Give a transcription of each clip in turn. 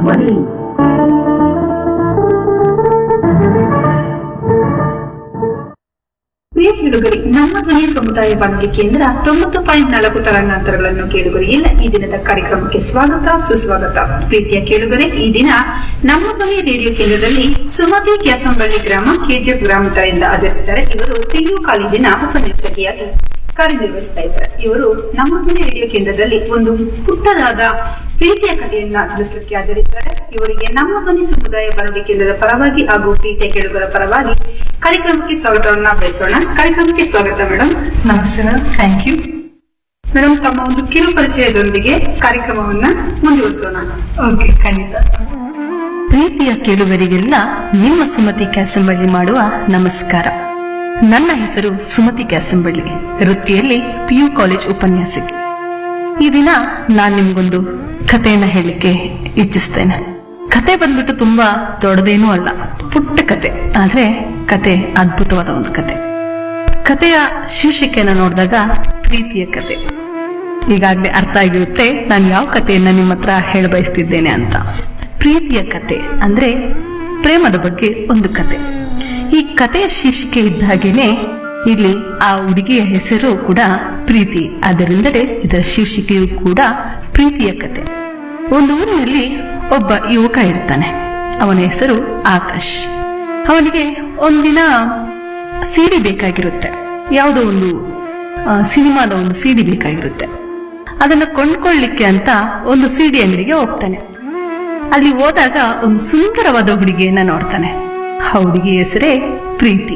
ಧ್ವನಿ ಪ್ರಿಯ ಕೇಳುಗರಿ ನಮ್ಮ ಧ್ವನಿ ಸಮುದಾಯ ಬಾನುಲಿ ಕೇಂದ್ರ ತೊಂಬತ್ತು ಪಾಯಿಂಟ್ ನಾಲ್ಕು ತರಂಗಾಂತರಗಳನ್ನು ಕೇಳುಗರಿ ಇಲ್ಲ ಈ ದಿನದ ಕಾರ್ಯಕ್ರಮಕ್ಕೆ ಸ್ವಾಗತ ಸುಸ್ವಾಗತ ಪ್ರೀತಿಯ ಕೇಳುಗರೆ ಈ ದಿನ ನಮ್ಮ ಧ್ವನಿ ರೇಡಿಯೋ ಕೇಂದ್ರದಲ್ಲಿ ಸುಮತಿ ಕ್ಯಾಸಂಬಳ್ಳಿ ಗ್ರಾಮ ಕೆಜಿಎಫ್ ಗ್ರಾಮದರಿಂದ ಹಾಜರಿದ್ದಾರೆ ಇವರು ಪಿಯು ಕಾಲೇಜಿನ ಉಪನ್ಯಾಸಕಿಯಾಗಿ ಕಾರ್ಯನಿರ್ವಹಿಸ್ತಾ ಇದ್ದಾರೆ ಇವರು ನಮ್ಮ ಧ್ವನಿ ರೇಡಿಯೋ ಕೇಂದ್ರದಲ್ಲಿ ಒಂದು ಪುಟ್ಟದಾದ ಪ್ರೀತಿಯ ಕಥೆಯನ್ನ ತಿಳಿಸಲಿಕ್ಕೆ ಹಾಜರಿದ್ದಾರೆ ಇವರಿಗೆ ನಮ್ಮ ಧ್ವನಿ ಸಮುದಾಯ ಬಾನುಲಿ ಕೇಂದ್ರದ ಪರವಾಗಿ ಹಾಗೂ ಪ್ರೀತಿಯ ಕೇಳುಗರ ಪರವಾಗಿ ಕಾರ್ಯಕ್ರಮಕ್ಕೆ ಸ್ವಾಗತವನ್ನ ಬಯಸೋಣ ಕಾರ್ಯಕ್ರಮಕ್ಕೆ ಸ್ವಾಗತ ಮೇಡಮ್ ನಮಸ್ತೆ ಮೇಡಮ್ ಥ್ಯಾಂಕ್ ಯು ಮೇಡಮ್ ತಮ್ಮ ಒಂದು ಕಿರು ಪರಿಚಯದೊಂದಿಗೆ ಕಾರ್ಯಕ್ರಮವನ್ನ ಮುಂದುವರಿಸೋಣ ಓಕೆ ಖಂಡಿತ ಪ್ರೀತಿಯ ಕೇಳುಗರಿಗೆಲ್ಲ ನಿಮ್ಮ ಸುಮತಿ ಕ್ಯಾಸಂಬಳ್ಳಿ ಮಾಡುವ ನಮಸ್ಕಾರ ನನ್ನ ಹೆಸರು ಸುಮತಿ ಕ್ಯಾಸಂಬಳ್ಳಿ ವೃತ್ತಿಯಲ್ಲಿ ಪಿಯು ಕಾಲೇಜ್ ಉಪನ್ಯಾಸಕಿ ಈ ದಿನ ನಾನು ನಿಮ್ಗೊಂದು ಕಥೆಯನ್ನ ಹೇಳಲಿಕ್ಕೆ ಇಚ್ಛಿಸ್ತೇನೆ ಕತೆ ಬಂದ್ಬಿಟ್ಟು ತುಂಬಾ ದೊಡ್ಡದೇನೂ ಅಲ್ಲ ಪುಟ್ಟ ಕತೆ ಆದ್ರೆ ಕತೆ ಅದ್ಭುತವಾದ ಒಂದು ಕತೆ ಕಥೆಯ ಶೀರ್ಷಿಕೆಯನ್ನು ನೋಡಿದಾಗ ಪ್ರೀತಿಯ ಕತೆ ಈಗಾಗಲೇ ಅರ್ಥ ಆಗಿರುತ್ತೆ ನಾನು ಯಾವ ಕಥೆಯನ್ನ ನಿಮ್ಮ ಹತ್ರ ಹೇಳ ಬಯಸ್ತಿದ್ದೇನೆ ಅಂತ ಪ್ರೀತಿಯ ಕತೆ ಅಂದ್ರೆ ಪ್ರೇಮದ ಬಗ್ಗೆ ಒಂದು ಕತೆ ಈ ಕಥೆಯ ಶೀರ್ಷಿಕೆ ಇದ್ದ ಹಾಗೇನೆ ಇಲ್ಲಿ ಆ ಹುಡುಗಿಯ ಹೆಸರು ಕೂಡ ಪ್ರೀತಿ ಅದರಿಂದಲೇ ಇದರ ಶೀರ್ಷಿಕೆಯು ಕೂಡ ಪ್ರೀತಿಯ ಕತೆ ಒಂದು ಊರಿನಲ್ಲಿ ಒಬ್ಬ ಯುವಕ ಇರ್ತಾನೆ ಅವನ ಹೆಸರು ಆಕಾಶ್ ಅವನಿಗೆ ಒಂದಿನ ಸಿಡಿ ಬೇಕಾಗಿರುತ್ತೆ ಯಾವುದೋ ಒಂದು ಆ, ಸಿನಿಮಾದ ಒಂದು ಸಿಡಿ ಬೇಕಾಗಿರುತ್ತೆ ಅದನ್ನ ಕೊಂಡ್ಕೊಳ್ಳಿಕ್ಕೆ ಅಂತ ಒಂದು ಸಿಡಿ ಅಂಗಡಿಗೆ ಹೋಗ್ತಾನೆ ಅಲ್ಲಿ ಹೋದಾಗ ಒಂದು ಸುಂದರವಾದ ಹುಡುಗಿಯನ್ನ ನೋಡ್ತಾನೆ ಆ ಹುಡುಗಿ ಹೆಸರೇ ಪ್ರೀತಿ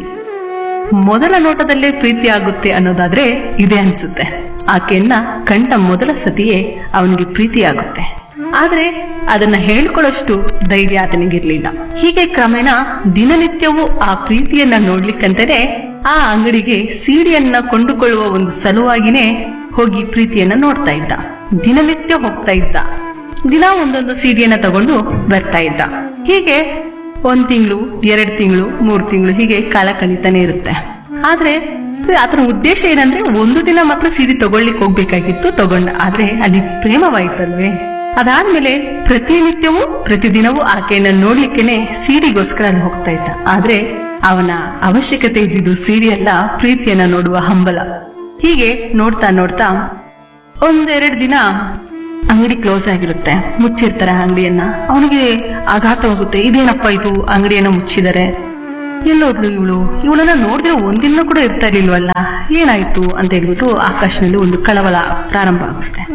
ಮೊದಲ ನೋಟದಲ್ಲೇ ಪ್ರೀತಿ ಆಗುತ್ತೆ ಅನ್ನೋದಾದ್ರೆ ಇದೆ ಅನ್ಸುತ್ತೆ ಆಕೆಯನ್ನ ಕಂಡ ಮೊದಲ ಸತಿಯೇ ಅವನಿಗೆ ಪ್ರೀತಿ ಆಗುತ್ತೆ ಆದ್ರೆ ಅದನ್ನ ಹೇಳ್ಕೊಳ್ಳೋಷ್ಟು ಧೈರ್ಯ ಆತನಿಗಿರ್ಲಿಲ್ಲ ಹೀಗೆ ಕ್ರಮೇಣ ದಿನನಿತ್ಯವೂ ಆ ಪ್ರೀತಿಯನ್ನ ನೋಡ್ಲಿಕ್ಕಂತಾನೆ ಆ ಅಂಗಡಿಗೆ ಸೀಡಿಯನ್ನ ಕೊಂಡುಕೊಳ್ಳುವ ಒಂದು ಸಲುವಾಗಿನೇ ಹೋಗಿ ಪ್ರೀತಿಯನ್ನ ನೋಡ್ತಾ ಇದ್ದ ದಿನನಿತ್ಯ ಹೋಗ್ತಾ ಇದ್ದ ದಿನ ಒಂದೊಂದು ಸೀಡಿಯನ್ನ ತಗೊಂಡು ಬರ್ತಾ ಇದ್ದ ಹೀಗೆ ಒಂದ್ ತಿಂಗಳು ಎರಡ್ ತಿಂಗಳು ಮೂರ್ ತಿಂಗಳು ಹೀಗೆ ಕಾಲ ಕಳೀತಾನೆ ಇರುತ್ತೆ ಆದ್ರೆ ಆತನ ಉದ್ದೇಶ ಏನಂದ್ರೆ ಒಂದು ದಿನ ಮಾತ್ರ ಸೀರೆ ತಗೊಳ್ಲಿಕ್ಕೆ ಹೋಗ್ಬೇಕಾಗಿತ್ತು ತಗೊಂಡ ಆದ್ರೆ ಅಲ್ಲಿ ಪ್ರೇಮವಾಯ್ತಲ್ವೇ ಅದಾದ್ಮೇಲೆ ಪ್ರತಿನಿತ್ಯವೂ ಪ್ರತಿದಿನವೂ ಆಕೆಯನ್ನ ನೋಡ್ಲಿಕ್ಕೆನೆ ಸೀಡಿಗೋಸ್ಕರ ಅಲ್ಲಿ ಹೋಗ್ತಾ ಇದ್ದ ಆದ್ರೆ ಅವನ ಅವಶ್ಯಕತೆ ಇದ್ದಿದ್ದು ಸೀಡಿ ಅಲ್ಲ ಪ್ರೀತಿಯನ್ನ ನೋಡುವ ಹಂಬಲ ಹೀಗೆ ನೋಡ್ತಾ ನೋಡ್ತಾ ಒಂದೆರಡು ದಿನ ಅಂಗಡಿ ಕ್ಲೋಸ್ ಆಗಿರುತ್ತೆ ಮುಚ್ಚಿರ್ತಾರೆ ಅಂಗಡಿಯನ್ನ ಅವನಿಗೆ ಆಘಾತವಾಗುತ್ತೆ ಇದೇನಪ್ಪ ಇದು ಅಂಗಡಿಯನ್ನ ಮುಚ್ಚಿದ್ದಾರೆ ಎಲ್ಲೋದ್ಲು ಇವಳು ಇವಳನ್ನ ನೋಡಿದ್ರೆ ಒಂದಿನ ಕೂಡ ಇರ್ತಾ ಇರ್ಲಿಲ್ವಲ್ಲ ಏನಾಯ್ತು ಅಂತ ಹೇಳ್ಬಿಟ್ಟು ಆಕಾಶನಲ್ಲಿ ಒಂದು ಕಳವಳ ಪ್ರಾರಂಭ ಆಗುತ್ತೆ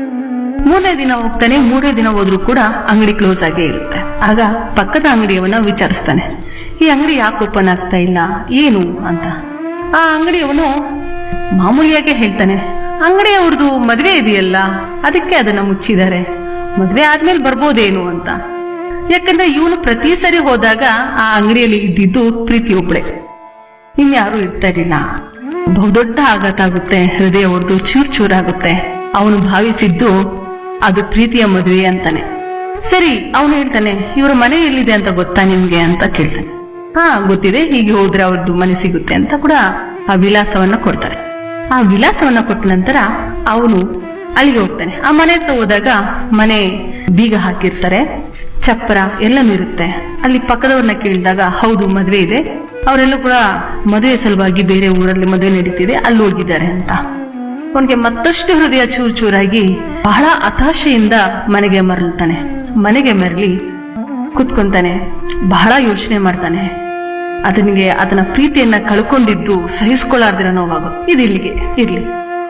ಮೂರನೇ ದಿನ ಹೋಗ್ತಾನೆ ಮೂರನೇ ದಿನ ಹೋದ್ರೂ ಕೂಡ ಅಂಗಡಿ ಕ್ಲೋಸ್ ಆಗೇ ಇರುತ್ತೆ ಆಗ ಪಕ್ಕದ ಅಂಗಡಿಯವನ್ನ ವಿಚಾರಿಸ್ತಾನೆ ಈ ಅಂಗಡಿ ಯಾಕೆ ಓಪನ್ ಆಗ್ತಾ ಇಲ್ಲ ಏನು ಅಂತ ಆ ಅಂಗಡಿಯವನು ಮಾಮೂಲಿಯಾಗೆ ಹೇಳ್ತಾನೆ ಅಂಗಡಿ ಅವ್ರದ್ದು ಮದ್ವೆ ಇದೆಯಲ್ಲ ಅದಕ್ಕೆ ಅದನ್ನ ಮುಚ್ಚಿದ್ದಾರೆ ಮದ್ವೆ ಆದ್ಮೇಲೆ ಬರ್ಬೋದೇನು ಅಂತ ಯಾಕಂದ್ರೆ ಇವನು ಪ್ರತಿ ಸರಿ ಹೋದಾಗ ಆ ಅಂಗಡಿಯಲ್ಲಿ ಇದ್ದಿದ್ದು ಪ್ರೀತಿ ಒಬ್ಳೆ ಇನ್ಯಾರು ಇರ್ತಾ ಇರಲಿಲ್ಲ ಬಹುದೊಡ್ಡ ಆಘಾತ ಆಗುತ್ತೆ ಹೃದಯ ಒಡೆದು ಚೂರ್ ಚೂರಾಗುತ್ತೆ ಅವನು ಭಾವಿಸಿದ್ದು ಅದು ಪ್ರೀತಿಯ ಮದುವೆ ಅಂತಾನೆ ಸರಿ ಅವನು ಹೇಳ್ತಾನೆ ಇವರ ಮನೆ ಎಲ್ಲಿದೆ ಅಂತ ಗೊತ್ತಾ ನಿಮ್ಗೆ ಅಂತ ಕೇಳ್ತಾನೆ ಹಾ ಗೊತ್ತಿದೆ ಹೀಗೆ ಹೋದ್ರೆ ಅವ್ರದ್ದು ಮನೆ ಸಿಗುತ್ತೆ ಅಂತ ಕೂಡ ಆ ವಿಳಾಸವನ್ನ ಕೊಡ್ತಾರೆ ಆ ವಿಳಾಸವನ್ನ ಕೊಟ್ಟ ನಂತರ ಅವನು ಅಲ್ಲಿಗೆ ಹೋಗ್ತಾನೆ ಆ ಮನೆ ಹತ್ರ ಹೋದಾಗ ಮನೆ ಬೀಗ ಹಾಕಿರ್ತಾರೆ ಚಪ್ಪರ ಎಲ್ಲನೂ ಇರುತ್ತೆ ಅಲ್ಲಿ ಪಕ್ಕದವ್ರನ್ನ ಕೇಳಿದಾಗ ಹೌದು ಮದ್ವೆ ಇದೆ ಅವರೆಲ್ಲ ಕೂಡ ಮದುವೆ ಸಲುವಾಗಿ ಬೇರೆ ಊರಲ್ಲಿ ಮದುವೆ ನಡೀತಿದೆ ಅಲ್ಲಿ ಹೋಗಿದ್ದಾರೆ ಅಂತ ಅವನಿಗೆ ಮತ್ತಷ್ಟು ಹೃದಯ ಚೂರ್ ಚೂರಾಗಿ ಬಹಳ ಹತಾಶೆಯಿಂದ ಮನೆಗೆ ಮರಳ್ತಾನೆ ಮನೆಗೆ ಮರಳಿ ಕುತ್ಕೊಂತಾನೆ ಬಹಳ ಯೋಚನೆ ಮಾಡ್ತಾನೆ ಅದನಿಗೆ ಅದನ್ನ ಪ್ರೀತಿಯನ್ನ ಕಳ್ಕೊಂಡಿದ್ದು ಸಹಿಸ್ಕೊಳ್ಳಾರ್ದಿರ ನೋವಾಗುತ್ತೆ ಇದಿಲ್ಲಿಗೆ ಇರ್ಲಿ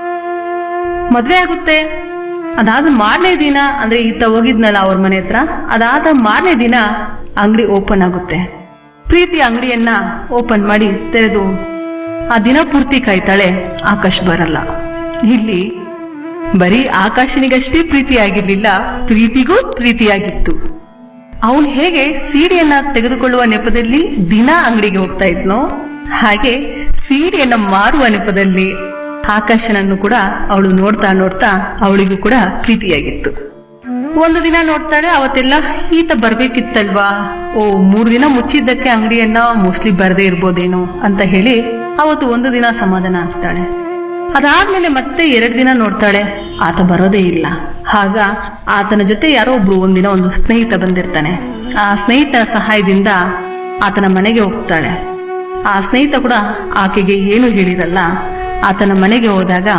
ಮದ್ವೆ ಆಗುತ್ತೆ ಅದಾದ ಮಾರನೇ ದಿನ ಅಂದ್ರೆ ಈತ ಹೋಗಿದ್ನಲ್ಲ ಅವ್ರ ಮನೆ ಹತ್ರ ಅದಾದ ಮಾರನೇ ದಿನ ಅಂಗಡಿ ಓಪನ್ ಆಗುತ್ತೆ ಪ್ರೀತಿ ಅಂಗಡಿಯನ್ನ ಓಪನ್ ಮಾಡಿ ತೆರೆದು ಆ ದಿನ ಪೂರ್ತಿ ಕಾಯ್ತಾಳೆ ಆಕಾಶ್ ಬರಲ್ಲ ಇಲ್ಲಿ ಬರೀ ಆಕಾಶನಿಗಷ್ಟೇ ಪ್ರೀತಿ ಆಗಿರ್ಲಿಲ್ಲ ಪ್ರೀತಿಗೂ ಪ್ರೀತಿಯಾಗಿತ್ತು ಅವನು ಹೇಗೆ ಸೀಡಿಯನ್ನ ತೆಗೆದುಕೊಳ್ಳುವ ನೆಪದಲ್ಲಿ ದಿನ ಅಂಗಡಿಗೆ ಹೋಗ್ತಾ ಇದ್ನೋ ಹಾಗೆ ಸೀಡಿಯನ್ನ ಮಾರುವ ನೆಪದಲ್ಲಿ ಆಕಾಶನನ್ನು ಕೂಡ ಅವಳು ನೋಡ್ತಾ ನೋಡ್ತಾ ಅವಳಿಗೂ ಕೂಡ ಪ್ರೀತಿಯಾಗಿತ್ತು ಒಂದು ದಿನ ನೋಡ್ತಾಳೆ ಅವತ್ತೆಲ್ಲ ಈತ ಬರ್ಬೇಕಿತ್ತಲ್ವಾ ಓ ಮೂರು ದಿನ ಮುಚ್ಚಿದ್ದಕ್ಕೆ ಅಂಗಡಿಯನ್ನ ಮೋಸ್ಟ್ಲಿ ಬರದೇ ಇರ್ಬೋದೇನೋ ಅಂತ ಹೇಳಿ ಅವತ್ತು ಒಂದು ದಿನ ಸಮಾಧಾನ ಆಗ್ತಾಳೆ ಅದಾದ್ಮೇಲೆ ಮತ್ತೆ ಎರಡು ದಿನ ನೋಡ್ತಾಳೆ ಆತ ಬರೋದೇ ಇಲ್ಲ ಆಗ ಆತನ ಜೊತೆ ಯಾರೋ ಒಬ್ರು ಒಂದಿನ ಒಂದು ಸ್ನೇಹಿತ ಬಂದಿರ್ತಾನೆ ಆ ಸ್ನೇಹಿತನ ಸಹಾಯದಿಂದ ಆತನ ಮನೆಗೆ ಹೋಗ್ತಾಳೆ ಆ ಸ್ನೇಹಿತ ಕೂಡ ಆಕೆಗೆ ಏನು ಹೇಳಿರಲ್ಲ ಆತನ ಮನೆಗೆ ಹೋದಾಗ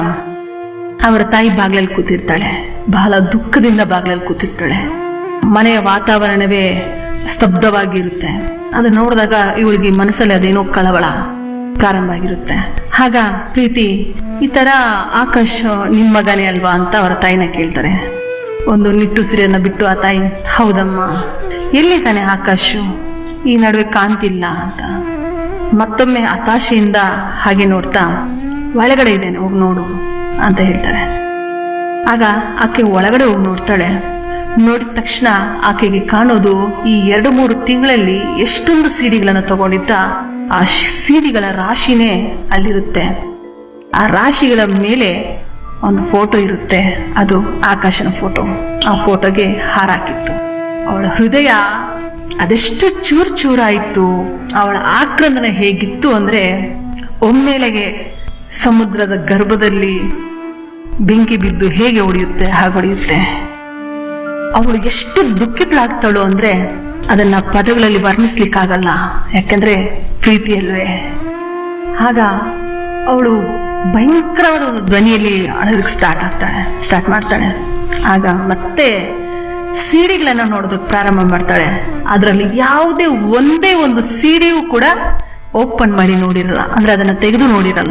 ಅವರ ತಾಯಿ ಬಾಗ್ಲಲ್ಲಿ ಕೂತಿರ್ತಾಳೆ ಬಹಳ ದುಃಖದಿಂದ ಬಾಗ್ಲಲ್ಲಿ ಕೂತಿರ್ತಾಳೆ ಮನೆಯ ವಾತಾವರಣವೇ ಸ್ತಬ್ಧವಾಗಿರುತ್ತೆ ಅದನ್ನ ನೋಡಿದಾಗ ಇವಳಿಗೆ ಮನಸ್ಸಲ್ಲಿ ಅದೇನೋ ಕಳವಳ ಪ್ರಾರಂಭ ಆಗಿರುತ್ತೆ ಆಗ ಪ್ರೀತಿ ಈ ತರ ಆಕಾಶ್ ನಿಮ್ ಮಗನೇ ಅಲ್ವಾ ಅಂತ ಅವರ ತಾಯಿನ ಕೇಳ್ತಾರೆ ಒಂದು ನಿಟ್ಟುಸಿರಿಯನ್ನ ಬಿಟ್ಟು ಆ ತಾಯಿ ಹೌದಮ್ಮ ಎಲ್ಲಿ ತಾನೆ ಆಕಾಶ್ ಈ ನಡುವೆ ಕಾಣ್ತಿಲ್ಲ ಅಂತ ಮತ್ತೊಮ್ಮೆ ಹತಾಶೆಯಿಂದ ಹಾಗೆ ನೋಡ್ತಾ ಒಳಗಡೆ ಇದ್ದೇನೆ ಹೋಗಿ ನೋಡು ಅಂತ ಹೇಳ್ತಾರೆ ಆಗ ಆಕೆ ಒಳಗಡೆ ಹೋಗಿ ನೋಡ್ತಾಳೆ ನೋಡಿದ ತಕ್ಷಣ ಆಕೆಗೆ ಕಾಣೋದು ಈ ಎರಡು ಮೂರು ತಿಂಗಳಲ್ಲಿ ಎಷ್ಟೊಂದು ಸಿಡಿಗಳನ್ನು ತಗೊಂಡಿದ್ದ ಆ ಸಿಡಿಗಳ ರಾಶಿನೇ ಅಲ್ಲಿರುತ್ತೆ ಆ ರಾಶಿಗಳ ಮೇಲೆ ಒಂದು ಫೋಟೋ ಇರುತ್ತೆ ಅದು ಆಕಾಶನ ಫೋಟೋ ಆ ಫೋಟೋಗೆ ಹಾರಾಕಿತ್ತು ಅವಳ ಹೃದಯ ಅದೆಷ್ಟು ಚೂರ್ ಚೂರಾಯಿತು ಅವಳ ಆಕ್ರಂದನ ಹೇಗಿತ್ತು ಅಂದ್ರೆ ಒಮ್ಮೆಲೆಗೆ ಸಮುದ್ರದ ಗರ್ಭದಲ್ಲಿ ಬೆಂಕಿ ಬಿದ್ದು ಹೇಗೆ ಹೊಡೆಯುತ್ತೆ ಹಾಗೆ ಹೊಡೆಯುತ್ತೆ ಅವಳು ಎಷ್ಟು ದುಃಖಿತಳಾಗ್ತಾಳು ಅಂದ್ರೆ ಅದನ್ನ ಪದಗಳಲ್ಲಿ ವರ್ಣಿಸ್ಲಿಕ್ಕಾಗಲ್ಲ ಯಾಕಂದ್ರೆ ಪ್ರೀತಿಯಲ್ವೇ ಆಗ ಅವಳು ಭಯಂಕರವಾದ ಒಂದು ಧ್ವನಿಯಲ್ಲಿ ಅಳೋದಕ್ಕೆ ಸ್ಟಾರ್ಟ್ ಆಗ್ತಾಳೆ ಸ್ಟಾರ್ಟ್ ಮಾಡ್ತಾಳೆ ಆಗ ಮತ್ತೆ ಸಿಡಿಗಳನ್ನ ನೋಡೋದಕ್ಕೆ ಪ್ರಾರಂಭ ಮಾಡ್ತಾಳೆ ಅದರಲ್ಲಿ ಯಾವುದೇ ಒಂದೇ ಒಂದು ಸಿಡಿಯೂ ಕೂಡ ಓಪನ್ ಮಾಡಿ ನೋಡಿರಲ್ಲ ಅಂದ್ರೆ ಅದನ್ನ ತೆಗೆದು ನೋಡಿರಲ್ಲ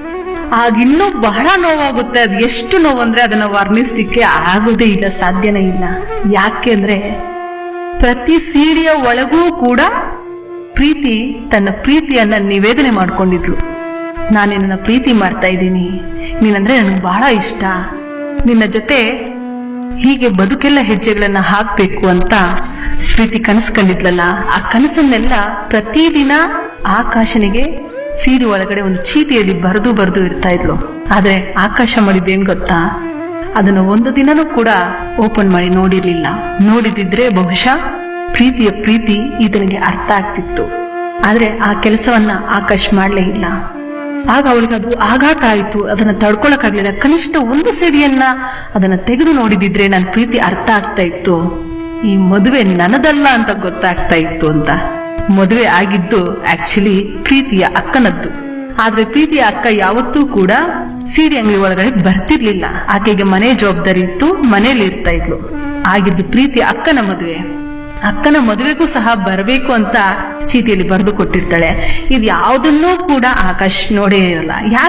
ಆಗ ಇನ್ನೂ ಬಹಳ ನೋವಾಗುತ್ತೆ ಅದು ಎಷ್ಟು ನೋವು ಅಂದ್ರೆ ಅದನ್ನ ವರ್ಣಿಸ್ಲಿಕ್ಕೆ ಆಗೋದೇ ಇಲ್ಲ ಸಾಧ್ಯನೇ ಇಲ್ಲ ಯಾಕೆ ಅಂದ್ರೆ ಪ್ರತಿ ಸೀಡಿಯ ಒಳಗೂ ಕೂಡ ಪ್ರೀತಿ ತನ್ನ ಪ್ರೀತಿಯನ್ನ ನಿವೇದನೆ ಮಾಡ್ಕೊಂಡಿದ್ಲು ನಾನು ನಿನ್ನ ಪ್ರೀತಿ ಮಾಡ್ತಾ ಇದ್ದೀನಿ ನೀನಂದ್ರೆ ನನಗೆ ಬಹಳ ಇಷ್ಟ ನಿನ್ನ ಜೊತೆ ಹೀಗೆ ಬದುಕೆಲ್ಲ ಹೆಜ್ಜೆಗಳನ್ನ ಹಾಕ್ಬೇಕು ಅಂತ ಪ್ರೀತಿ ಕನಸು ಕಂಡಿದ್ಲಲ್ಲ ಆ ಕನಸನ್ನೆಲ್ಲ ಪ್ರತಿದಿನ ಆಕಾಶನಿಗೆ ಸೀರೆ ಒಳಗಡೆ ಒಂದು ಚೀಟಿಯಲ್ಲಿ ಬರೆದು ಬರೆದು ಇಡ್ತಾ ಇದ್ಲು ಆದ್ರೆ ಆಕಾಶ ಮಾಡಿದ್ದೇನ್ ಗೊತ್ತಾ ಅದನ್ನ ಒಂದು ದಿನನೂ ಕೂಡ ಓಪನ್ ಮಾಡಿ ನೋಡಿರ್ಲಿಲ್ಲ ನೋಡಿದಿದ್ರೆ ಬಹುಶಃ ಪ್ರೀತಿಯ ಪ್ರೀತಿ ಈತನಿಗೆ ಅರ್ಥ ಆಗ್ತಿತ್ತು ಆದ್ರೆ ಆ ಕೆಲಸವನ್ನ ಆಕಾಶ್ ಮಾಡ್ಲೇ ಇಲ್ಲ ಆಗ ಅವಳಿಗೆ ಅದು ಆಘಾತ ಆಯಿತು ಅದನ್ನ ತಡ್ಕೊಳಕ್ಕಾಗ್ಲಿಲ್ಲ ಕನಿಷ್ಠ ಒಂದು ಸಿಡಿಯನ್ನ ಅದನ್ನ ತೆಗೆದು ನೋಡಿದಿದ್ರೆ ನನ್ನ ಪ್ರೀತಿ ಅರ್ಥ ಆಗ್ತಾ ಇತ್ತು ಈ ಮದುವೆ ನನ್ನದಲ್ಲ ಅಂತ ಗೊತ್ತಾಗ್ತಾ ಇತ್ತು ಅಂತ ಮದುವೆ ಆಗಿದ್ದು ಆಕ್ಚುಲಿ ಪ್ರೀತಿಯ ಅಕ್ಕನದ್ದು ಆದ್ರೆ ಪ್ರೀತಿಯ ಅಕ್ಕ ಯಾವತ್ತೂ ಕೂಡ ಸೀರೆ ಅಂಗಡಿ ಒಳಗಡೆ ಬರ್ತಿರ್ಲಿಲ್ಲ ಆಕೆಗೆ ಮನೆ ಜವಾಬ್ದಾರಿ ಇತ್ತು ಮನೇಲಿ ಇರ್ತಾ ಇದ್ಲು ಆಗಿದ್ದು ಪ್ರೀತಿಯ ಅಕ್ಕನ ಮದುವೆ ಅಕ್ಕನ ಮದುವೆಗೂ ಸಹ ಬರಬೇಕು ಅಂತ ಚೀಟಿಯಲ್ಲಿ ಬರೆದು ಕೊಟ್ಟಿರ್ತಾಳೆ ಇದು ಯಾವುದನ್ನೂ ಕೂಡ ಆಕಾಶ್ ನೋಡೇ ಇರಲ್ಲ ಯಾಕೆ